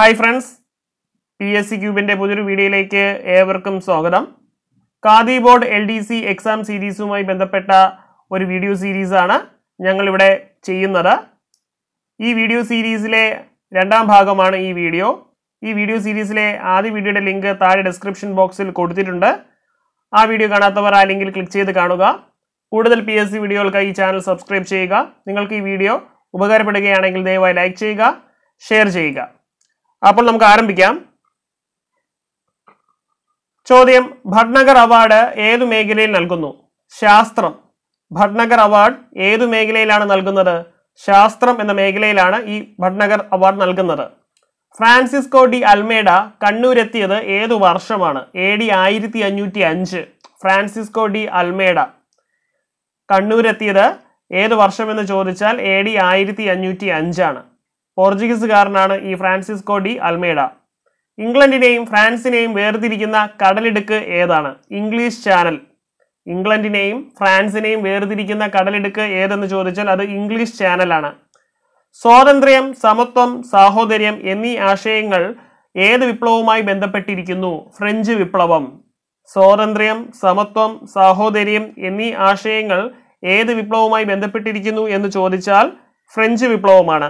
hi friends P S C ക്യൂബിൻ്റെ പുതിയൊരു വീഡിയോയിലേക്ക് ഏവർക്കും സ്വാഗതം Khadi board L D C exam സീരീസുമായി ബന്ധപ്പെട്ട ഒരു വീഡിയോ സീരീസാണ് ഞങ്ങളിവിടെ ചെയ്യുന്നത് ഈ വീഡിയോ സീരീസിലെ രണ്ടാം ഭാഗമാണ് ഈ വീഡിയോ ഈ വീഡിയോ സീരീസിലെ ആദ്യ വീഡിയോയുടെ ലിങ്ക് താഴെ ഡിസ്ക്രിപ്ഷൻ ബോക്സിൽ കൊടുത്തിട്ടുണ്ട് ആ വീഡിയോ കാണാത്തവർ ആ ലിങ്കിൽ ക്ലിക്ക് ചെയ്ത് കാണുക കൂടുതൽ പി എസ് സി വീഡിയോകൾക്കായി ഈ ചാനൽ സബ്സ്ക്രൈബ് ചെയ്യുക നിങ്ങൾക്ക് ഈ വീഡിയോ ഉപകാരപ്പെടുകയാണെങ്കിൽ ദയവായി ലൈക്ക് ചെയ്യുക ഷെയർ ചെയ്യുക അപ്പോൾ നമുക്ക് ആരംഭിക്കാം ചോദ്യം ഭട്നഗർ അവാർഡ് ഏതു മേഖലയിൽ നൽകുന്നു ശാസ്ത്രം ഭട്നഗർ അവാർഡ് ഏതു മേഖലയിലാണ് നൽകുന്നത് ശാസ്ത്രം എന്ന മേഖലയിലാണ് ഈ ഭട്നഗർ അവാർഡ് നൽകുന്നത് ഫ്രാൻസിസ്കോ ഡി അൽമേഡ കണ്ണൂരെത്തിയത് ഏതു വർഷമാണ് എ ഡി ആയിരത്തി അഞ്ഞൂറ്റി അഞ്ച് ഫ്രാൻസിസ്കോ ഡി അൽമേഡ കണ്ണൂരെത്തിയത് ഏത് വർഷമെന്ന് ചോദിച്ചാൽ എ ഡി ആയിരത്തി അഞ്ഞൂറ്റി അഞ്ചാണ് പോർച്ചുഗീസുകാരനാണ് ഈ ഫ്രാൻസിസ്കോ ഡി അൽമേഡ ഇംഗ്ലണ്ടിനെയും ഫ്രാൻസിനെയും വേർതിരിക്കുന്ന കടലിടുക്ക് ഏതാണ് ഇംഗ്ലീഷ് ചാനൽ ഇംഗ്ലണ്ടിനെയും ഫ്രാൻസിനെയും വേർതിരിക്കുന്ന കടലിടുക്ക് ഏതെന്ന് ചോദിച്ചാൽ അത് ഇംഗ്ലീഷ് ചാനലാണ് സ്വാതന്ത്ര്യം സമത്വം സാഹോദര്യം എന്നീ ആശയങ്ങൾ ഏത് വിപ്ലവവുമായി ബന്ധപ്പെട്ടിരിക്കുന്നു ഫ്രഞ്ച് വിപ്ലവം സ്വാതന്ത്ര്യം സമത്വം സാഹോദര്യം എന്നീ ആശയങ്ങൾ ഏത് വിപ്ലവവുമായി ബന്ധപ്പെട്ടിരിക്കുന്നു എന്ന് ചോദിച്ചാൽ ഫ്രഞ്ച് വിപ്ലവമാണ്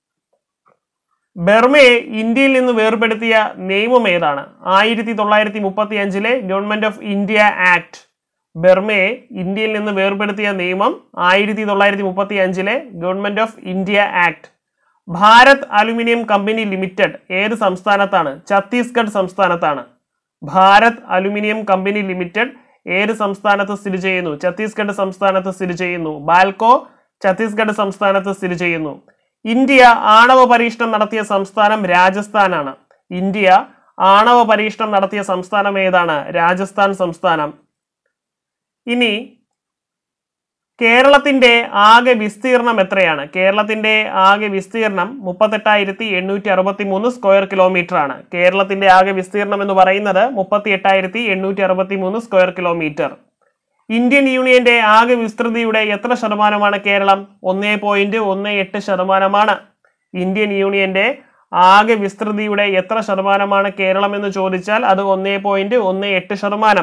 ബർമയെ ഇന്ത്യയിൽ നിന്ന് വേർപെടുത്തിയ നിയമം ഏതാണ് ആയിരത്തി തൊള്ളായിരത്തി മുപ്പത്തി അഞ്ചിലെ ഗവൺമെന്റ് ഓഫ് ഇന്ത്യ ആക്ട് ബർമയെ ഇന്ത്യയിൽ നിന്ന് വേർപെടുത്തിയ നിയമം ആയിരത്തി തൊള്ളായിരത്തി മുപ്പത്തി അഞ്ചിലെ government of India act Bharat aluminium company limited ഏത് സംസ്ഥാനത്താണ് ഛത്തീസ്ഗഡ് സംസ്ഥാനത്താണ് ഭാരത് അലുമിനിയം കമ്പനി ലിമിറ്റഡ് ഏത് സംസ്ഥാനത്ത് സ്ഥിതി ചെയ്യുന്നു ഛത്തീസ്ഗഡ് സംസ്ഥാനത്ത് സ്ഥിതി ചെയ്യുന്നു ബാൽക്കോ ഛത്തീസ്ഗഡ് സംസ്ഥാനത്ത് സ്ഥിതി ചെയ്യുന്നു ഇന്ത്യ ആണവ പരീക്ഷണം നടത്തിയ സംസ്ഥാനം രാജസ്ഥാനാണ് ഇന്ത്യ ആണവ പരീക്ഷണം നടത്തിയ സംസ്ഥാനം ഏതാണ് രാജസ്ഥാൻ സംസ്ഥാനം ഇനി കേരളത്തിന്റെ ആകെ വിസ്തീർണം എത്രയാണ് കേരളത്തിന്റെ ആകെ വിസ്തീർണം മുപ്പത്തെട്ടായിരത്തി എണ്ണൂറ്റി അറുപത്തി മൂന്ന് സ്ക്വയർ കിലോമീറ്റർ ആണ് കേരളത്തിന്റെ ആകെ വിസ്തീർണം എന്ന് പറയുന്നത് മുപ്പത്തി എട്ടായിരത്തി എണ്ണൂറ്റി അറുപത്തി മൂന്ന് സ്ക്വയർ കിലോമീറ്റർ ഇന്ത്യൻ യൂണിയന്റെ ആകെ വിസ്തൃതിയുടെ എത്ര ശതമാനമാണ് കേരളം ഒന്നേ പോയിന്റ് ഒന്ന് എട്ട് ശതമാനമാണ് ഇന്ത്യൻ യൂണിയന്റെ ആകെ വിസ്തൃതിയുടെ എത്ര ശതമാനമാണ് കേരളം എന്ന് ചോദിച്ചാൽ അത് ഒന്നേ പോയിന്റ് ഒന്ന് എട്ട് ശതമാനം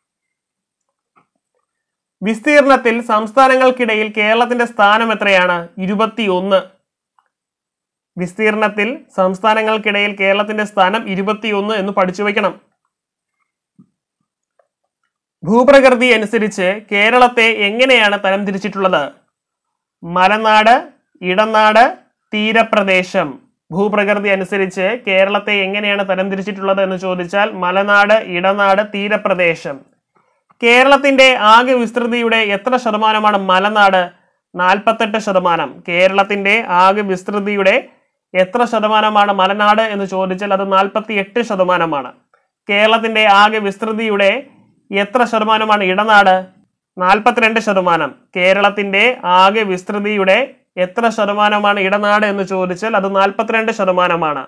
വിസ്തീർണത്തിൽ സംസ്ഥാനങ്ങൾക്കിടയിൽ കേരളത്തിന്റെ സ്ഥാനം എത്രയാണ് ഇരുപത്തി ഒന്ന് വിസ്തീർണത്തിൽ സംസ്ഥാനങ്ങൾക്കിടയിൽ കേരളത്തിന്റെ സ്ഥാനം ഇരുപത്തിയൊന്ന് എന്ന് പഠിച്ചു വെക്കണം ഭൂപ്രകൃതി അനുസരിച്ച് കേരളത്തെ എങ്ങനെയാണ് തരംതിരിച്ചിട്ടുള്ളത് മലനാട് ഇടനാട് തീരപ്രദേശം ഭൂപ്രകൃതി അനുസരിച്ച് കേരളത്തെ എങ്ങനെയാണ് തരംതിരിച്ചിട്ടുള്ളത് എന്ന് ചോദിച്ചാൽ മലനാട് ഇടനാട് തീരപ്രദേശം കേരളത്തിന്റെ ആകെ വിസ്തൃതിയുടെ എത്ര ശതമാനമാണ് മലനാട് നാൽപ്പത്തെട്ട് ശതമാനം കേരളത്തിന്റെ ആകെ വിസ്തൃതിയുടെ എത്ര ശതമാനമാണ് മലനാട് എന്ന് ചോദിച്ചാൽ അത് നാൽപ്പത്തി എട്ട് ശതമാനമാണ് കേരളത്തിന്റെ ആകെ വിസ്തൃതിയുടെ എത്ര ശതമാനമാണ് ഇടനാട് നാൽപ്പത്തിരണ്ട് ശതമാനം കേരളത്തിന്റെ ആകെ വിസ്തൃതിയുടെ എത്ര ശതമാനമാണ് ഇടനാട് എന്ന് ചോദിച്ചാൽ അത് നാൽപ്പത്തിരണ്ട് ശതമാനമാണ്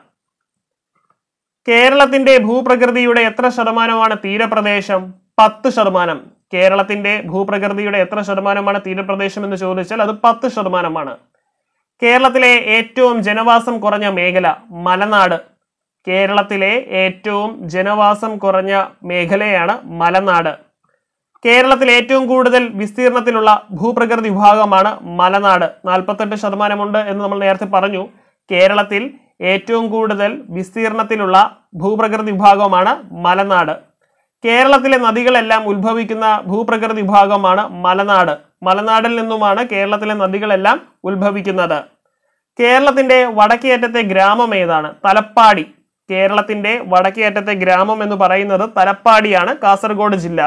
കേരളത്തിന്റെ ഭൂപ്രകൃതിയുടെ എത്ര ശതമാനമാണ് തീരപ്രദേശം പത്ത് ശതമാനം കേരളത്തിന്റെ ഭൂപ്രകൃതിയുടെ എത്ര ശതമാനമാണ് തീരപ്രദേശം എന്ന് ചോദിച്ചാൽ അത് പത്ത് ശതമാനമാണ് കേരളത്തിലെ ഏറ്റവും ജനവാസം കുറഞ്ഞ മേഖല മലനാട് കേരളത്തിലെ ഏറ്റവും ജനവാസം കുറഞ്ഞ മേഖലയാണ് മലനാട് കേരളത്തിൽ ഏറ്റവും കൂടുതൽ വിസ്തീർണത്തിലുള്ള ഭൂപ്രകൃതി വിഭാഗമാണ് മലനാട് നാൽപ്പത്തെട്ട് ശതമാനമുണ്ട് എന്ന് നമ്മൾ നേരത്തെ പറഞ്ഞു കേരളത്തിൽ ഏറ്റവും കൂടുതൽ വിസ്തീർണത്തിലുള്ള ഭൂപ്രകൃതി വിഭാഗമാണ് മലനാട് കേരളത്തിലെ നദികളെല്ലാം ഉത്ഭവിക്കുന്ന ഭൂപ്രകൃതി വിഭാഗമാണ് മലനാട് മലനാടിൽ നിന്നുമാണ് കേരളത്തിലെ നദികളെല്ലാം ഉത്ഭവിക്കുന്നത് കേരളത്തിന്റെ വടക്കേയറ്റത്തെ ഗ്രാമം ഏതാണ് തലപ്പാടി കേരളത്തിന്റെ വടക്കേയറ്റത്തെ ഗ്രാമം എന്ന് പറയുന്നത് തലപ്പാടിയാണ് കാസർഗോഡ് ജില്ല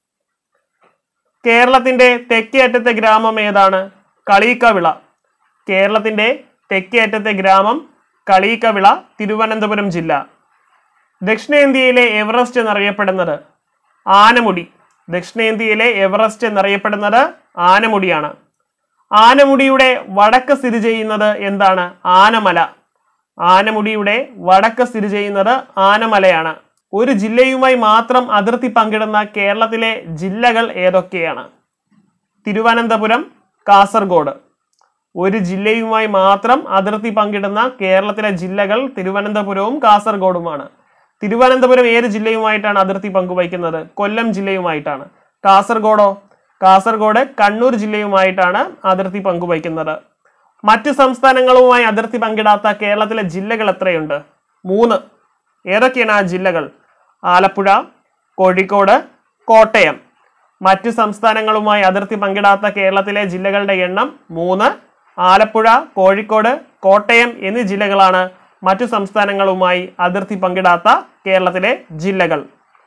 കേരളത്തിന്റെ തെക്കേ അറ്റത്തെ ഗ്രാമം ഏതാണ് കളീക്കവിള കേരളത്തിന്റെ തെക്കേ അറ്റത്തെ ഗ്രാമം കളീക്കവിള തിരുവനന്തപുരം ജില്ല ദക്ഷിണേന്ത്യയിലെ എവറസ്റ്റ് എന്നറിയപ്പെടുന്നത് ആനമുടി ദക്ഷിണേന്ത്യയിലെ എവറസ്റ്റ് എന്നറിയപ്പെടുന്നത് ആനമുടിയാണ് ആനമുടിയുടെ വടക്ക് സ്ഥിതി ചെയ്യുന്നത് എന്താണ് ആനമല ആനമുടിയുടെ വടക്ക് സ്ഥിതി ചെയ്യുന്നത് ആനമലയാണ് ഒരു ജില്ലയുമായി മാത്രം അതിർത്തി പങ്കിടുന്ന കേരളത്തിലെ ജില്ലകൾ ഏതൊക്കെയാണ് തിരുവനന്തപുരം കാസർഗോഡ് ഒരു ജില്ലയുമായി മാത്രം അതിർത്തി പങ്കിടുന്ന കേരളത്തിലെ ജില്ലകൾ തിരുവനന്തപുരവും കാസർഗോഡുമാണ് തിരുവനന്തപുരം ഏത് ജില്ലയുമായിട്ടാണ് അതിർത്തി പങ്കുവയ്ക്കുന്നത് കൊല്ലം ജില്ലയുമായിട്ടാണ് കാസർഗോഡോ കാസർഗോഡ് കണ്ണൂർ ജില്ലയുമായിട്ടാണ് അതിർത്തി പങ്കുവയ്ക്കുന്നത് മറ്റു സംസ്ഥാനങ്ങളുമായി അതിർത്തി പങ്കിടാത്ത കേരളത്തിലെ ജില്ലകൾ എത്രയുണ്ട് മൂന്ന് ഏതൊക്കെയാണ് ആ ജില്ലകൾ ആലപ്പുഴ കോഴിക്കോട് കോട്ടയം മറ്റു സംസ്ഥാനങ്ങളുമായി അതിർത്തി പങ്കിടാത്ത കേരളത്തിലെ ജില്ലകളുടെ എണ്ണം മൂന്ന് ആലപ്പുഴ കോഴിക്കോട് കോട്ടയം എന്നീ ജില്ലകളാണ് മറ്റു സംസ്ഥാനങ്ങളുമായി അതിർത്തി പങ്കിടാത്ത കേരളത്തിലെ ജില്ലകൾ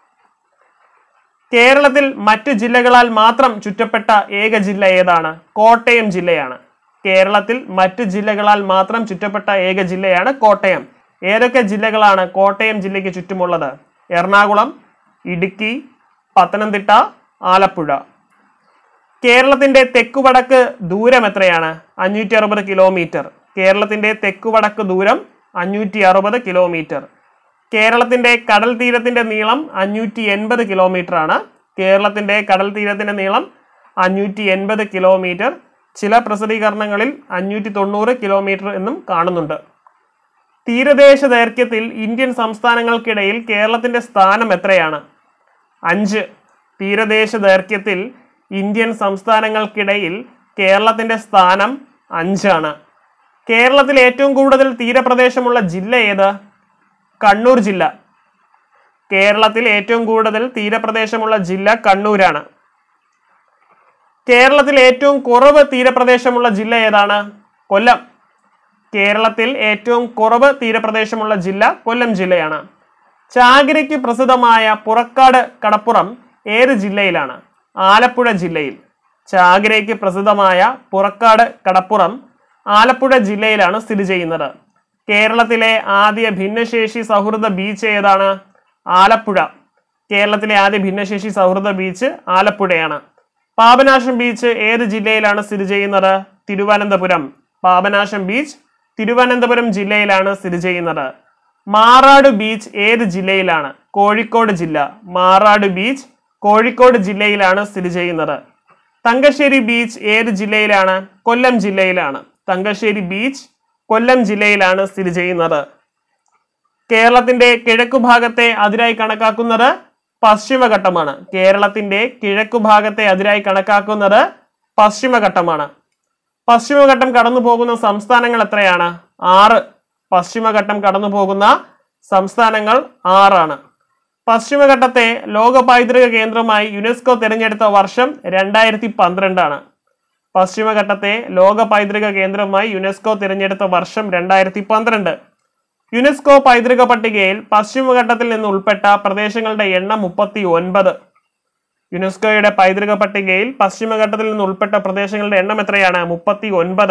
കേരളത്തിൽ മറ്റു ജില്ലകളാൽ മാത്രം ചുറ്റപ്പെട്ട ഏക ജില്ല ഏതാണ് കോട്ടയം ജില്ലയാണ് കേരളത്തിൽ മറ്റു ജില്ലകളാൽ മാത്രം ചുറ്റപ്പെട്ട ഏക ജില്ലയാണ് കോട്ടയം ഏതൊക്കെ ജില്ലകളാണ് കോട്ടയം ജില്ലയ്ക്ക് ചുറ്റുമുള്ളത് എറണാകുളം ഇടുക്കി പത്തനംതിട്ട ആലപ്പുഴ കേരളത്തിന്റെ തെക്കുവടക്ക് ദൂരം എത്രയാണ് അഞ്ഞൂറ്റി അറുപത് കിലോമീറ്റർ കേരളത്തിന്റെ തെക്കുവടക്ക് ദൂരം അഞ്ഞൂറ്റി അറുപത് കിലോമീറ്റർ കേരളത്തിന്റെ കടൽ തീരത്തിന്റെ നീളം അഞ്ഞൂറ്റി എൺപത് കിലോമീറ്റർ ആണ് കേരളത്തിന്റെ കടൽ തീരത്തിന്റെ നീളം അഞ്ഞൂറ്റി എൺപത് കിലോമീറ്റർ ചില പ്രസിദ്ധീകരണങ്ങളിൽ അഞ്ഞൂറ്റി തൊണ്ണൂറ് കിലോമീറ്റർ എന്നും കാണുന്നുണ്ട് തീരദേശ ദൈർഘ്യത്തിൽ ഇന്ത്യൻ സംസ്ഥാനങ്ങൾക്കിടയിൽ കേരളത്തിന്റെ സ്ഥാനം എത്രയാണ് അഞ്ച് തീരദേശ ദൈർഘ്യത്തിൽ ഇന്ത്യൻ സംസ്ഥാനങ്ങൾക്കിടയിൽ കേരളത്തിന്റെ സ്ഥാനം അഞ്ചാണ് കേരളത്തിൽ ഏറ്റവും കൂടുതൽ തീരപ്രദേശമുള്ള ജില്ല ഏത് കണ്ണൂർ ജില്ല കേരളത്തിൽ ഏറ്റവും കൂടുതൽ തീരപ്രദേശമുള്ള ജില്ല കണ്ണൂരാണ് കേരളത്തിൽ ഏറ്റവും കുറവ് തീരപ്രദേശമുള്ള ജില്ല ഏതാണ് കൊല്ലം കേരളത്തിൽ ഏറ്റവും കുറവ് തീരപ്രദേശമുള്ള ജില്ല കൊല്ലം ജില്ലയാണ് ചാകിരയ്ക്ക് പ്രസിദ്ധമായ പുറക്കാട് കടപ്പുറം ഏത് ജില്ലയിലാണ് ആലപ്പുഴ ജില്ലയിൽ ചാകിരയ്ക്ക് പ്രസിദ്ധമായ പുറക്കാട് കടപ്പുറം ആലപ്പുഴ ജില്ലയിലാണ് സ്ഥിതി ചെയ്യുന്നത് കേരളത്തിലെ ആദ്യ ഭിന്നശേഷി സൗഹൃദ ബീച്ച് ഏതാണ് ആലപ്പുഴ കേരളത്തിലെ ആദ്യ ഭിന്നശേഷി സൗഹൃദ ബീച്ച് ആലപ്പുഴയാണ് പാപനാശം ബീച്ച് ഏത് ജില്ലയിലാണ് സ്ഥിതി ചെയ്യുന്നത് തിരുവനന്തപുരം പാപനാശം ബീച്ച് തിരുവനന്തപുരം ജില്ലയിലാണ് സ്ഥിതി ചെയ്യുന്നത് മാറാട് ബീച്ച് ഏത് ജില്ലയിലാണ് കോഴിക്കോട് ജില്ല മാറാട് ബീച്ച് കോഴിക്കോട് ജില്ലയിലാണ് സ്ഥിതി ചെയ്യുന്നത് തങ്കശ്ശേരി ബീച്ച് ഏത് ജില്ലയിലാണ് കൊല്ലം ജില്ലയിലാണ് തങ്കശ്ശേരി ബീച്ച് കൊല്ലം ജില്ലയിലാണ് സ്ഥിതി ചെയ്യുന്നത് കേരളത്തിന്റെ കിഴക്കു ഭാഗത്തെ അതിരായി കണക്കാക്കുന്നത് പശ്ചിമഘട്ടമാണ് കേരളത്തിന്റെ കിഴക്കു ഭാഗത്തെ അതിരായി കണക്കാക്കുന്നത് പശ്ചിമഘട്ടമാണ് പശ്ചിമഘട്ടം കടന്നു പോകുന്ന സംസ്ഥാനങ്ങൾ എത്രയാണ് ആറ് പശ്ചിമഘട്ടം കടന്നു പോകുന്ന സംസ്ഥാനങ്ങൾ ആറാണ് പശ്ചിമഘട്ടത്തെ ലോക പൈതൃക കേന്ദ്രമായി യുനെസ്കോ തിരഞ്ഞെടുത്ത വർഷം രണ്ടായിരത്തി പന്ത്രണ്ടാണ് പശ്ചിമഘട്ടത്തെ ലോക പൈതൃക കേന്ദ്രമായി യുനെസ്കോ തിരഞ്ഞെടുത്ത വർഷം രണ്ടായിരത്തി പന്ത്രണ്ട് യുനെസ്കോ പൈതൃക പട്ടികയിൽ പശ്ചിമഘട്ടത്തിൽ നിന്ന് ഉൾപ്പെട്ട പ്രദേശങ്ങളുടെ എണ്ണം മുപ്പത്തി ഒൻപത് യുനെസ്കോയുടെ പൈതൃക പട്ടികയിൽ പശ്ചിമഘട്ടത്തിൽ നിന്ന് ഉൾപ്പെട്ട പ്രദേശങ്ങളുടെ എണ്ണം എത്രയാണ് മുപ്പത്തി ഒൻപത്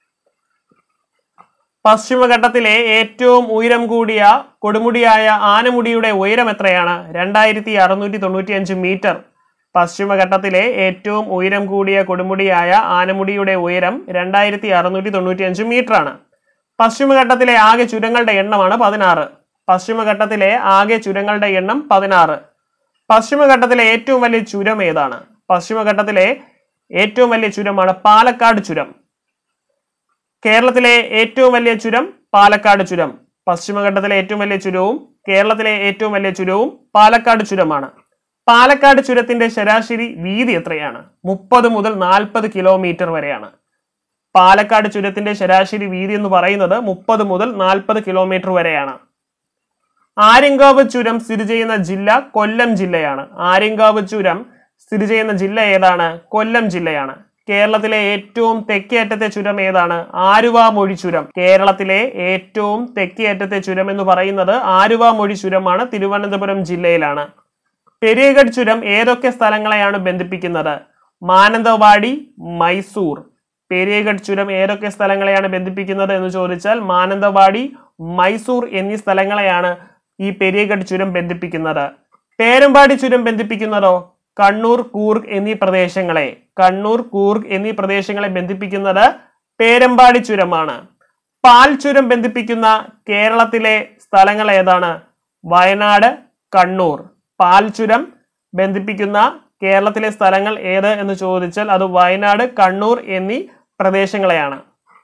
പശ്ചിമഘട്ടത്തിലെ ഏറ്റവും ഉയരം കൂടിയ കൊടുമുടിയായ ആനമുടിയുടെ ഉയരം എത്രയാണ് രണ്ടായിരത്തി അറുന്നൂറ്റി തൊണ്ണൂറ്റി അഞ്ച് മീറ്റർ പശ്ചിമഘട്ടത്തിലെ ഏറ്റവും ഉയരം കൂടിയ കൊടുമുടിയായ ആനമുടിയുടെ ഉയരം രണ്ടായിരത്തി അറുന്നൂറ്റി തൊണ്ണൂറ്റി അഞ്ച് മീറ്റർ ആണ് പശ്ചിമഘട്ടത്തിലെ ആകെ ചുരങ്ങളുടെ എണ്ണമാണ് പതിനാറ് പശ്ചിമഘട്ടത്തിലെ ആകെ ചുരങ്ങളുടെ എണ്ണം പതിനാറ് പശ്ചിമഘട്ടത്തിലെ ഏറ്റവും വലിയ ചുരം ഏതാണ് പശ്ചിമഘട്ടത്തിലെ ഏറ്റവും വലിയ ചുരമാണ് പാലക്കാട് ചുരം കേരളത്തിലെ ഏറ്റവും വലിയ ചുരം പാലക്കാട് ചുരം പശ്ചിമഘട്ടത്തിലെ ഏറ്റവും വലിയ ചുരവും കേരളത്തിലെ ഏറ്റവും വലിയ ചുരവും പാലക്കാട് ചുരമാണ് പാലക്കാട് ചുരത്തിന്റെ ശരാശരി വീതി എത്രയാണ് മുപ്പത് മുതൽ നാൽപ്പത് കിലോമീറ്റർ വരെയാണ് പാലക്കാട് ചുരത്തിന്റെ ശരാശരി വീതി എന്ന് പറയുന്നത് മുപ്പത് മുതൽ നാൽപ്പത് കിലോമീറ്റർ വരെയാണ് ആര്യങ്കാവ് ചുരം സ്ഥിതി ചെയ്യുന്ന ജില്ല കൊല്ലം ജില്ലയാണ് ആര്യങ്കാവ് ചുരം സ്ഥിതി ചെയ്യുന്ന ജില്ല ഏതാണ് കൊല്ലം ജില്ലയാണ് കേരളത്തിലെ ഏറ്റവും തെക്കേ അറ്റത്തെ ചുരം ഏതാണ് ആലുവാമൊഴി ചുരം കേരളത്തിലെ ഏറ്റവും തെക്കേ അറ്റത്തെ ചുരം എന്ന് പറയുന്നത് ആലുവാമൊഴി ചുരമാണ് തിരുവനന്തപുരം ജില്ലയിലാണ് പെരിയഗഡ് ചുരം ഏതൊക്കെ സ്ഥലങ്ങളെയാണ് ബന്ധിപ്പിക്കുന്നത് മാനന്തവാടി മൈസൂർ പെരിയഗഡ് ചുരം ഏതൊക്കെ സ്ഥലങ്ങളെയാണ് ബന്ധിപ്പിക്കുന്നത് എന്ന് ചോദിച്ചാൽ മാനന്തവാടി മൈസൂർ എന്നീ സ്ഥലങ്ങളെയാണ് ഈ പെരിയഗഡ് ചുരം ബന്ധിപ്പിക്കുന്നത് പേരമ്പാടി ചുരം ബന്ധിപ്പിക്കുന്നതോ കണ്ണൂർ കൂർഗ് എന്നീ പ്രദേശങ്ങളെ കണ്ണൂർ കൂർഗ് എന്നീ പ്രദേശങ്ങളെ ബന്ധിപ്പിക്കുന്നത് പേരമ്പാടി ചുരമാണ് പാൽ ചുരം ബന്ധിപ്പിക്കുന്ന കേരളത്തിലെ സ്ഥലങ്ങൾ ഏതാണ് വയനാട് കണ്ണൂർ പാൽ ചുരം ബന്ധിപ്പിക്കുന്ന കേരളത്തിലെ സ്ഥലങ്ങൾ ഏത് എന്ന് ചോദിച്ചാൽ അത് വയനാട് കണ്ണൂർ എന്നീ പ്രദേശങ്ങളെയാണ്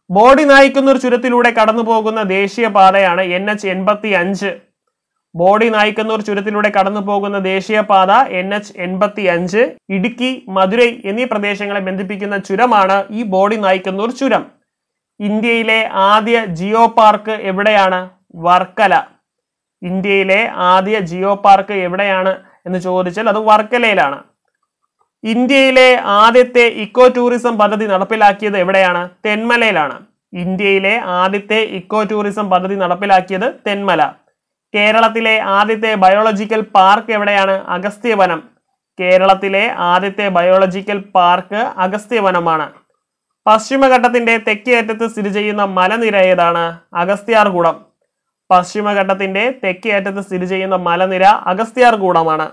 ബോഡി നായിക്കുന്നൂർ ചുരത്തിലൂടെ കടന്നു പോകുന്ന ദേശീയപാതയാണ് എൻ എച്ച് എൺപത്തി അഞ്ച് ബോഡി നായിക്കുന്നൂർ ചുരത്തിലൂടെ കടന്നു പോകുന്ന ദേശീയപാത എൻ എച്ച് എൺപത്തി അഞ്ച് ഇടുക്കി മധുരൈ എന്നീ പ്രദേശങ്ങളെ ബന്ധിപ്പിക്കുന്ന ചുരമാണ് ഈ ബോഡി നായിക്കുന്നൂർ ചുരം ഇന്ത്യയിലെ ആദ്യ ജിയോ പാർക്ക് എവിടെയാണ് വർക്കല ഇന്ത്യയിലെ ആദ്യ ജിയോ പാർക്ക് എവിടെയാണ് എന്ന് ചോദിച്ചാൽ അത് വർക്കലയിലാണ് ഇന്ത്യയിലെ ആദ്യത്തെ ഇക്കോ ടൂറിസം പദ്ധതി നടപ്പിലാക്കിയത് എവിടെയാണ് തെന്മലയിലാണ് ഇന്ത്യയിലെ ആദ്യത്തെ ഇക്കോ ടൂറിസം പദ്ധതി നടപ്പിലാക്കിയത് തെന്മല കേരളത്തിലെ ആദ്യത്തെ ബയോളജിക്കൽ പാർക്ക് എവിടെയാണ് അഗസ്ത്യവനം കേരളത്തിലെ ആദ്യത്തെ ബയോളജിക്കൽ പാർക്ക് അഗസ്ത്യവനമാണ് പശ്ചിമഘട്ടത്തിന്റെ തെക്കേ അറ്റത്ത് സ്ഥിതി ചെയ്യുന്ന മലനിര ഏതാണ് അഗസ്ത്യാർകൂടം പശ്ചിമഘട്ടത്തിന്റെ തെക്കേ അറ്റത്ത് സ്ഥിതി ചെയ്യുന്ന മലനിര അഗസ്ത്യാർകൂടമാണ്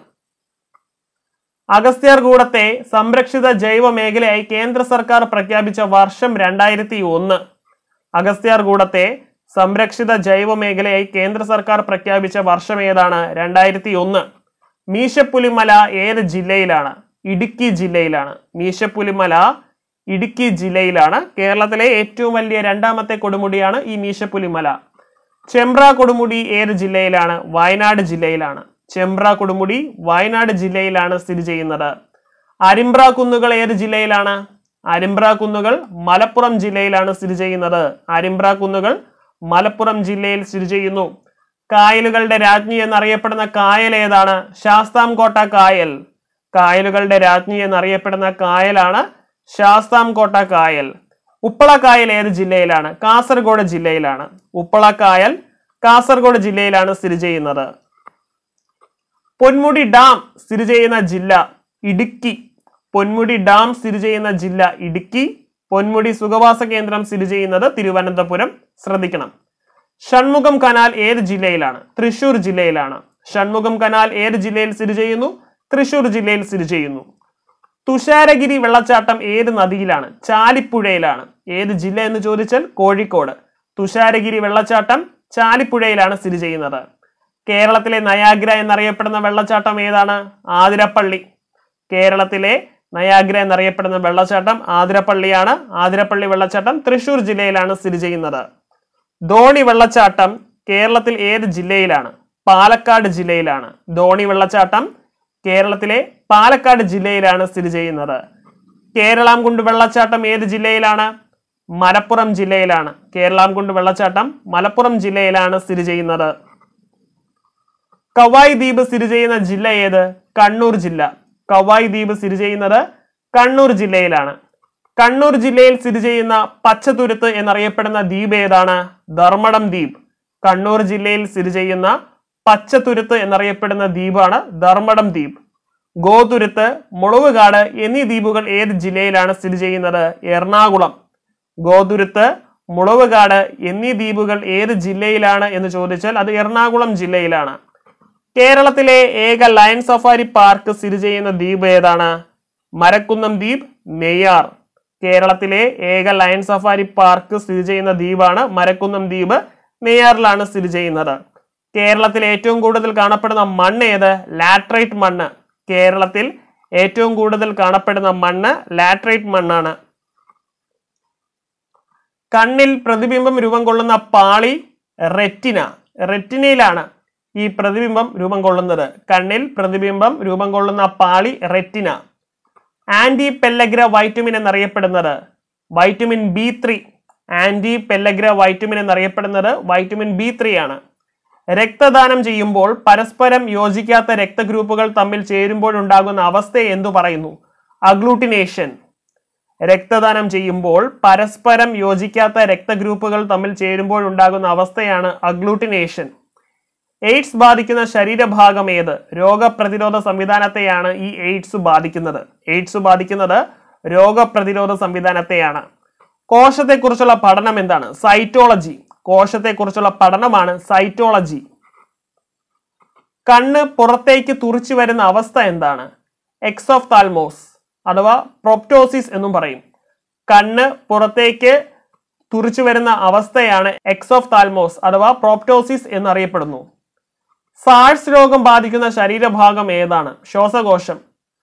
അഗസ്ത്യാർകൂടത്തെ സംരക്ഷിത ജൈവ മേഖലയായി കേന്ദ്ര സർക്കാർ പ്രഖ്യാപിച്ച വർഷം രണ്ടായിരത്തി ഒന്ന് അഗസ്ത്യാർകൂടത്തെ സംരക്ഷിത ജൈവ മേഖലയായി കേന്ദ്ര സർക്കാർ പ്രഖ്യാപിച്ച വർഷം ഏതാണ് രണ്ടായിരത്തി ഒന്ന് മീശപ്പുലിമല ഏത് ജില്ലയിലാണ് ഇടുക്കി ജില്ലയിലാണ് മീശപ്പുലിമല ഇടുക്കി ജില്ലയിലാണ് കേരളത്തിലെ ഏറ്റവും വലിയ രണ്ടാമത്തെ കൊടുമുടിയാണ് ഈ മീശപ്പുലിമല ചെമ്പ്ര കൊടുമുടി ഏത് ജില്ലയിലാണ് വയനാട് ജില്ലയിലാണ് ചെമ്പ്ര കൊടുമുടി വയനാട് ജില്ലയിലാണ് സ്ഥിതി ചെയ്യുന്നത് അരിമ്പ്ര കുന്നുകൾ ഏത് ജില്ലയിലാണ് അരിമ്പ്ര കുന്നുകൾ മലപ്പുറം ജില്ലയിലാണ് സ്ഥിതി ചെയ്യുന്നത് അരിമ്പ്ര കുന്നുകൾ മലപ്പുറം ജില്ലയിൽ സ്ഥിതി ചെയ്യുന്നു കായലുകളുടെ രാജ്ഞി എന്നറിയപ്പെടുന്ന കായൽ ഏതാണ് ശാസ്താംകോട്ട കായൽ കായലുകളുടെ രാജ്ഞി എന്നറിയപ്പെടുന്ന കായലാണ് ശാസ്താംകോട്ട കായൽ ഉപ്പളക്കായൽ ഏത് ജില്ലയിലാണ് കാസർഗോഡ് ജില്ലയിലാണ് ഉപ്പളക്കായൽ കാസർഗോഡ് ജില്ലയിലാണ് സ്ഥിതി ചെയ്യുന്നത് പൊന്മുടി ഡാം സ്ഥിതി ചെയ്യുന്ന ജില്ല ഇടുക്കി പൊന്മുടി ഡാം സ്ഥിതി ചെയ്യുന്ന ജില്ല ഇടുക്കി പൊന്മുടി സുഖവാസ കേന്ദ്രം സ്ഥിതി ചെയ്യുന്നത് തിരുവനന്തപുരം ശ്രദ്ധിക്കണം ഷൺമുഖം കനാൽ ഏത് ജില്ലയിലാണ് തൃശൂർ ജില്ലയിലാണ് ഷൺമുഖം കനാൽ ഏത് ജില്ലയിൽ സ്ഥിതി ചെയ്യുന്നു തൃശൂർ ജില്ലയിൽ സ്ഥിതി ചെയ്യുന്നു തുഷാരഗിരി വെള്ളച്ചാട്ടം ഏത് നദിയിലാണ് ചാലിപ്പുഴയിലാണ് ഏത് ജില്ല എന്ന് ചോദിച്ചാൽ കോഴിക്കോട് തുഷാരഗിരി വെള്ളച്ചാട്ടം ചാലിപ്പുഴയിലാണ് സ്ഥിതി ചെയ്യുന്നത് കേരളത്തിലെ നയാഗ്ര എന്നറിയപ്പെടുന്ന വെള്ളച്ചാട്ടം ഏതാണ് ആതിരപ്പള്ളി കേരളത്തിലെ നയാഗ്ര എന്നറിയപ്പെടുന്ന വെള്ളച്ചാട്ടം ആതിരപ്പള്ളിയാണ് ആതിരപ്പള്ളി വെള്ളച്ചാട്ടം തൃശൂർ ജില്ലയിലാണ് സ്ഥിതി ചെയ്യുന്നത് ധോണി വെള്ളച്ചാട്ടം കേരളത്തിൽ ഏത് ജില്ലയിലാണ് പാലക്കാട് ജില്ലയിലാണ് ധോണി വെള്ളച്ചാട്ടം കേരളത്തിലെ പാലക്കാട് ജില്ലയിലാണ് സ്ഥിതി ചെയ്യുന്നത് കേരളാംകുണ്ട് വെള്ളച്ചാട്ടം ഏത് ജില്ലയിലാണ് മലപ്പുറം ജില്ലയിലാണ് കേരളാംകുണ്ട് വെള്ളച്ചാട്ടം മലപ്പുറം ജില്ലയിലാണ് സ്ഥിതി ചെയ്യുന്നത് കവായ് ദ്വീപ് സ്ഥിതി ചെയ്യുന്ന ജില്ല ഏത് കണ്ണൂർ ജില്ല കവായ് ദ്വീപ് സ്ഥിതി ചെയ്യുന്നത് കണ്ണൂർ ജില്ലയിലാണ് കണ്ണൂർ ജില്ലയിൽ സ്ഥിതി ചെയ്യുന്ന പച്ചത്തുരുത്ത് എന്നറിയപ്പെടുന്ന ദ്വീപ് ഏതാണ് ധർമ്മടം ദ്വീപ് കണ്ണൂർ ജില്ലയിൽ സ്ഥിതി ചെയ്യുന്ന പച്ചത്തുരുത്ത് എന്നറിയപ്പെടുന്ന ദ്വീപാണ് ധർമ്മടം ദ്വീപ് ഗോതുരുത്ത് മുളവുകാട് എന്നീ ദ്വീപുകൾ ഏത് ജില്ലയിലാണ് സ്ഥിതി ചെയ്യുന്നത് എറണാകുളം ഗോതുരുത്ത് മുളവുകാട് എന്നീ ദ്വീപുകൾ ഏത് ജില്ലയിലാണ് എന്ന് ചോദിച്ചാൽ അത് എറണാകുളം ജില്ലയിലാണ് കേരളത്തിലെ ഏക ലയൺ സഫാരി പാർക്ക് സ്ഥിതി ചെയ്യുന്ന ദ്വീപ് ഏതാണ് മരക്കുന്നം ദ്വീപ് നെയ്യാർ കേരളത്തിലെ ഏക ലയൺ സഫാരി പാർക്ക് സ്ഥിതി ചെയ്യുന്ന ദ്വീപാണ് മരക്കുന്നം ദ്വീപ് നെയ്യാറിലാണ് സ്ഥിതി ചെയ്യുന്നത് കേരളത്തിൽ ഏറ്റവും കൂടുതൽ കാണപ്പെടുന്ന മണ്ണ് ഏത് ലാട്രൈറ്റ് മണ്ണ് കേരളത്തിൽ ഏറ്റവും കൂടുതൽ കാണപ്പെടുന്ന മണ്ണ് ലാട്രൈറ്റ് മണ്ണാണ് കണ്ണിൽ പ്രതിബിംബം രൂപം കൊള്ളുന്ന പാളി റെറ്റിന റെറ്റിനയിലാണ് ഈ പ്രതിബിംബം രൂപം കൊള്ളുന്നത് കണ്ണിൽ പ്രതിബിംബം രൂപം കൊള്ളുന്ന പാളി റെറ്റിന ആന്റി പെല്ലഗ്ര വൈറ്റമിൻ എന്നറിയപ്പെടുന്നത് vitamin B three anti pellagra vitamin എന്നറിയപ്പെടുന്നത് വൈറ്റമിൻ ബി ത്രീ ആണ് രക്തദാനം ചെയ്യുമ്പോൾ പരസ്പരം യോജിക്കാത്ത രക്തഗ്രൂപ്പുകൾ തമ്മിൽ ചേരുമ്പോഴുണ്ടാകുന്ന അവസ്ഥയെ എന്തു പറയുന്നു അഗ്ലൂട്ടിനേഷൻ രക്തദാനം ചെയ്യുമ്പോൾ പരസ്പരം യോജിക്കാത്ത രക്തഗ്രൂപ്പുകൾ തമ്മിൽ ചേരുമ്പോഴുണ്ടാകുന്ന അവസ്ഥയാണ് അഗ്ലൂട്ടിനേഷൻ എയ്ഡ്സ് ബാധിക്കുന്ന ശരീരഭാഗം ഏത് രോഗപ്രതിരോധ സംവിധാനത്തെയാണ് ഈ എയ്ഡ്സ് ബാധിക്കുന്നത് എയ്ഡ്സ് ബാധിക്കുന്നത് രോഗപ്രതിരോധ സംവിധാനത്തെയാണ് കോശത്തെക്കുറിച്ചുള്ള പഠനം എന്താണ് സൈറ്റോളജി കോശത്തെക്കുറിച്ചുള്ള പഠനമാണ് സൈറ്റോളജി കണ്ണ് പുറത്തേക്ക് തുറിച്ചു വരുന്ന അവസ്ഥ എന്താണ് എക്സ് ഓഫ് താൽമോസ് അഥവാ പ്രൊപ്റ്റോസിസ് എന്നും പറയും കണ്ണ് പുറത്തേക്ക് തുറിച്ചു വരുന്ന അവസ്ഥയാണ് എക്സ് ഓഫ് താൽമോസ് അഥവാ പ്രോപ്റ്റോസിസ് എന്നറിയപ്പെടുന്നു സാഴ്സ് രോഗം ബാധിക്കുന്ന ശരീരഭാഗം ഏതാണ് ശ്വാസകോശം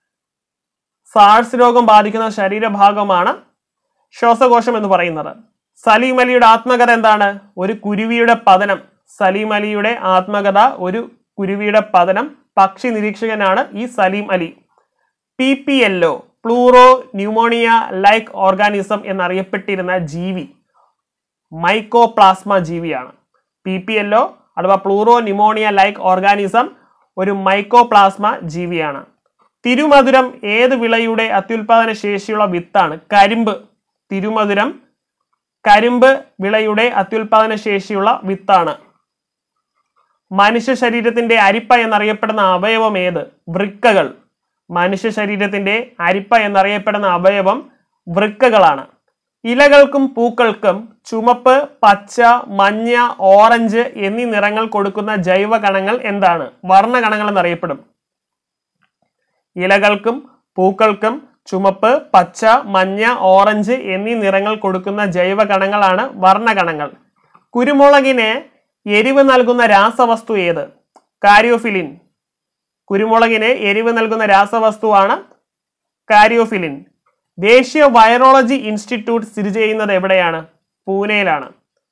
സാഴ്സ് രോഗം ബാധിക്കുന്ന ശരീരഭാഗമാണ് ശ്വാസകോശം എന്ന് പറയുന്നത് സലീം അലിയുടെ ആത്മകഥ എന്താണ് ഒരു കുരുവിയുടെ പതനം സലീം അലിയുടെ ആത്മകഥ ഒരു കുരുവിയുടെ പതനം പക്ഷി നിരീക്ഷകനാണ് ഈ Salim Ali P P L O pleuro pneumonia like organism എന്നറിയപ്പെട്ടിരുന്ന ജീവി മൈക്കോപ്ലാസ്മ ജീവിയാണ് പി പി എല്ലോ അഥവാ പ്ലൂറോ ന്യൂമോണിയ ലൈക്ക് ഓർഗാനിസം ഒരു മൈക്കോപ്ലാസ്മ ജീവിയാണ് തിരുമധുരം ഏത് വിളയുടെ അത്യുൽപാദന ശേഷിയുള്ള വിത്താണ് കരിമ്പ് തിരുമധുരം കരിമ്പ് വിളയുടെ അത്യുൽപാദന ശേഷിയുള്ള വിത്താണ് മനുഷ്യ ശരീരത്തിന്റെ അരിപ്പ എന്നറിയപ്പെടുന്ന അവയവം ഏത് വൃക്കകൾ മനുഷ്യ ശരീരത്തിന്റെ അരിപ്പ എന്നറിയപ്പെടുന്ന അവയവം വൃക്കകളാണ് ഇലകൾക്കും പൂക്കൾക്കും ചുമപ്പ് പച്ച മഞ്ഞ ഓറഞ്ച് എന്നീ നിറങ്ങൾ കൊടുക്കുന്ന ജൈവ കണങ്ങൾ എന്താണ് വർണ്ണകണങ്ങൾ എന്നറിയപ്പെടും ഇലകൾക്കും പൂക്കൾക്കും ചുമപ്പ് പച്ച മഞ്ഞ ഓറഞ്ച് എന്നീ നിറങ്ങൾ കൊടുക്കുന്ന ജൈവ കണങ്ങളാണ് വർണ്ണകണങ്ങൾ കുരുമുളകിന് എരിവ് നൽകുന്ന രാസവസ്തു ഏത് കാരിയോഫിലിൻ കുരുമുളകിന് എരിവ് നൽകുന്ന രാസവസ്തുവാണ് കാരിയോഫിലിൻ ദേശീയ വൈറോളജി ഇൻസ്റ്റിറ്റ്യൂട്ട് സ്ഥിതി ചെയ്യുന്നത് എവിടെയാണ് പൂനെയിലാണ്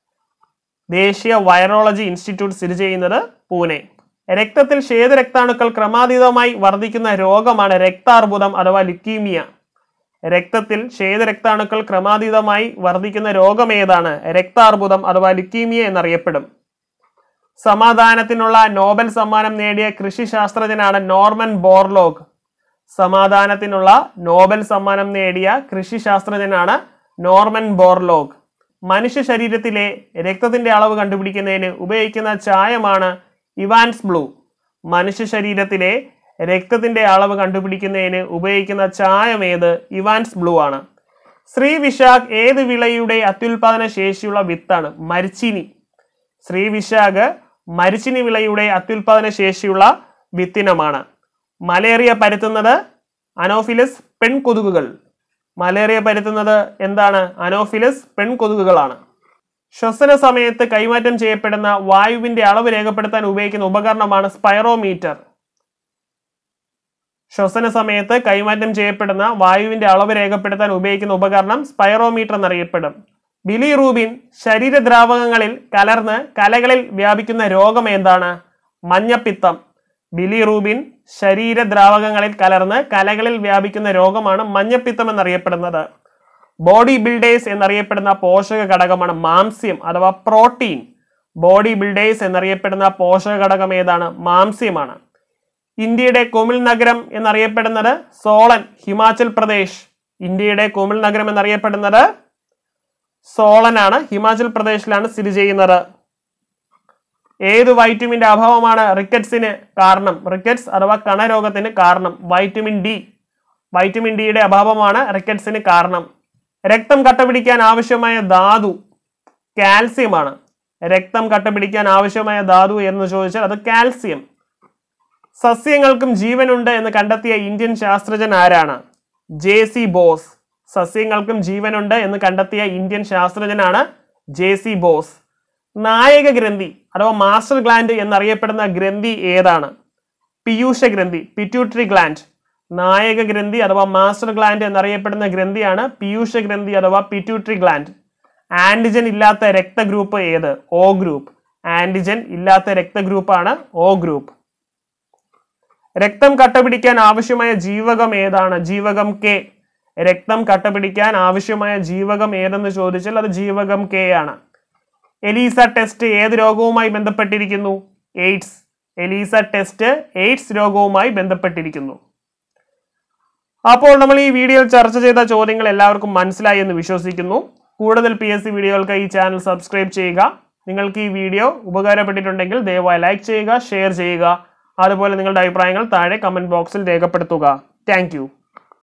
ദേശീയ വൈറോളജി ഇൻസ്റ്റിറ്റ്യൂട്ട് സ്ഥിതി ചെയ്യുന്നത് പൂനെ രക്തത്തിൽ ശ്വേതരക്താണുക്കൾ ക്രമാതീതമായി വർദ്ധിക്കുന്ന രോഗമാണ് രക്താർബുദം അഥവാ ലുക്കീമിയ രക്തത്തിൽ ശ്വേതരക്താണുക്കൾ ക്രമാതീതമായി വർദ്ധിക്കുന്ന രോഗം ഏതാണ് രക്താർബുദം അഥവാ ലുക്കീമിയ എന്നറിയപ്പെടും സമാധാനത്തിനുള്ള നോബൽ സമ്മാനം നേടിയ കൃഷി ശാസ്ത്രജ്ഞനാണ് നോർമൻ ബോർലോഗ് സമാധാനത്തിനുള്ള നോബൽ സമ്മാനം നേടിയ കൃഷി ശാസ്ത്രജ്ഞനാണ് നോർമൻ ബോർലോഗ് മനുഷ്യ ശരീരത്തിലെ രക്തത്തിന്റെ അളവ് കണ്ടുപിടിക്കുന്നതിന് ഉപയോഗിക്കുന്ന ചായമാണ് ഇവാൻസ് ബ്ലൂ മനുഷ്യ ശരീരത്തിലെ രക്തത്തിന്റെ അളവ് കണ്ടുപിടിക്കുന്നതിന് ഉപയോഗിക്കുന്ന ചായം ഏത് ഇവാൻസ് ബ്ലൂ ആണ് ശ്രീ വിശാഖ് ഏത് വിളയുടെ അത്യുൽപാദന ശേഷിയുള്ള വിത്താണ് മരിച്ചിനി ശ്രീ വിശാഖ് മരിച്ചിനി വിളയുടെ അത്യുൽപാദന ശേഷിയുള്ള വിത്തിനമാണ് മലേറിയ പരത്തുന്നത് അനോഫിലസ് പെൺകൊതുകുകൾ മലേറിയ പരത്തുന്നത് എന്താണ് അനോഫിലസ് പെൺകൊതുകുകളാണ് ശ്വസന സമയത്ത് കൈമാറ്റം ചെയ്യപ്പെടുന്ന വായുവിന്റെ അളവ് രേഖപ്പെടുത്താൻ ഉപയോഗിക്കുന്ന ഉപകരണമാണ് സ്പൈറോമീറ്റർ ശ്വസന സമയത്ത് കൈമാറ്റം ചെയ്യപ്പെടുന്ന വായുവിന്റെ അളവ് രേഖപ്പെടുത്താൻ ഉപയോഗിക്കുന്ന ഉപകരണം സ്പൈറോമീറ്റർ എന്നറിയപ്പെടും ബിലിറൂബിൻ ശരീരദ്രാവകങ്ങളിൽ കലർന്ന് കലകളിൽ വ്യാപിക്കുന്ന രോഗം എന്താണ് മഞ്ഞപ്പിത്തം ബിലിറൂബിൻ ശരീരദ്രാവകങ്ങളിൽ കലർന്ന് കലകളിൽ വ്യാപിക്കുന്ന രോഗമാണ് മഞ്ഞപ്പിത്തം എന്നറിയപ്പെടുന്നത് ബോഡി ബിൽഡേഴ്സ് എന്നറിയപ്പെടുന്ന പോഷക ഘടകമാണ് മാംസ്യം അഥവാ പ്രോട്ടീൻ ബോഡി ബിൽഡേഴ്സ് എന്നറിയപ്പെടുന്ന പോഷക ഘടകം ഏതാണ് മാംസ്യമാണ് ഇന്ത്യയുടെ കുമിൾ നഗരം എന്നറിയപ്പെടുന്നത് സോളൻ ഹിമാചൽ പ്രദേശ് ഇന്ത്യയുടെ കുമിൾ നഗരം എന്നറിയപ്പെടുന്നത് സോളനാണ് ഹിമാചൽ പ്രദേശിലാണ് സ്ഥിതി ചെയ്യുന്നത് ഏത് വൈറ്റമിന്റെ അഭാവമാണ് റിക്കറ്റ്സിന് കാരണം റിക്കറ്റ്സ് അഥവാ കണരോഗത്തിന് കാരണം വൈറ്റമിൻ ഡി വൈറ്റമിൻ ഡിയുടെ അഭാവമാണ് റിക്കറ്റ്സിന് കാരണം രക്തം കട്ടപിടിക്കാൻ ആവശ്യമായ ധാതു കാൽസ്യമാണ് രക്തം കട്ടപിടിക്കാൻ ആവശ്യമായ ധാതു എന്ന് ചോദിച്ചാൽ അത് കാൽസ്യം സസ്യങ്ങൾക്കും ജീവനുണ്ട് എന്ന് കണ്ടെത്തിയ ഇന്ത്യൻ ശാസ്ത്രജ്ഞൻ ആരാണ് ജെ സി ബോസ് സസ്യങ്ങൾക്കും ജീവനുണ്ട് എന്ന് കണ്ടെത്തിയ ഇന്ത്യൻ ശാസ്ത്രജ്ഞനാണ് ജെ സി ബോസ് നായക ഗ്രന്ഥി അഥവാ മാസ്റ്റർ ഗ്ലാൻഡ് എന്നറിയപ്പെടുന്ന ഗ്രന്ഥി ഏതാണ് പീയൂഷ ഗ്രന്ഥി പിറ്റ്യൂട്ടറി ഗ്ലാൻഡ് നായക ഗ്രന്ഥി അഥവാ മാസ്റ്റർ ഗ്ലാൻഡ് എന്നറിയപ്പെടുന്ന ഗ്രന്ഥിയാണ് പീയൂഷ ഗ്രന്ഥി അഥവാ പിറ്റ്യൂട്ടറി ഗ്ലാൻഡ് ആന്റിജൻ ഇല്ലാത്ത രക്തഗ്രൂപ്പ് ഏത് ഓ ഗ്രൂപ്പ് ആന്റിജൻ ഇല്ലാത്ത രക്തഗ്രൂപ്പാണ് ഓ ഗ്രൂപ്പ് രക്തം കട്ടപിടിക്കാൻ ആവശ്യമായ ജീവകം ഏതാണ് ജീവകം കെ രക്തം കട്ടപിടിക്കാൻ ആവശ്യമായ ജീവകം ഏതെന്ന് ചോദിച്ചാൽ അത് ജീവകം കെ ആണ് എലീസ ടെസ്റ്റ് ഏത് രോഗവുമായി ബന്ധപ്പെട്ടിരിക്കുന്നു എയ്ഡ്സ് എലീസ ടെസ്റ്റ് എയ്ഡ്സ് രോഗവുമായി ബന്ധപ്പെട്ടിരിക്കുന്നു അപ്പോൾ നമ്മൾ ഈ വീഡിയോയിൽ ചർച്ച ചെയ്ത ചോദ്യങ്ങൾ എല്ലാവർക്കും മനസ്സിലായി എന്ന് വിശ്വസിക്കുന്നു കൂടുതൽ പി എസ് സി വീഡിയോകൾക്ക് ഈ ചാനൽ സബ്സ്ക്രൈബ് ചെയ്യുക നിങ്ങൾക്ക് ഈ വീഡിയോ ഉപകാരപ്പെട്ടിട്ടുണ്ടെങ്കിൽ ദയവായി ലൈക്ക് ചെയ്യുക ഷെയർ ചെയ്യുക അതുപോലെ നിങ്ങളുടെ അഭിപ്രായങ്ങൾ താഴെ കമന്റ് ബോക്സിൽ രേഖപ്പെടുത്തുക താങ്ക്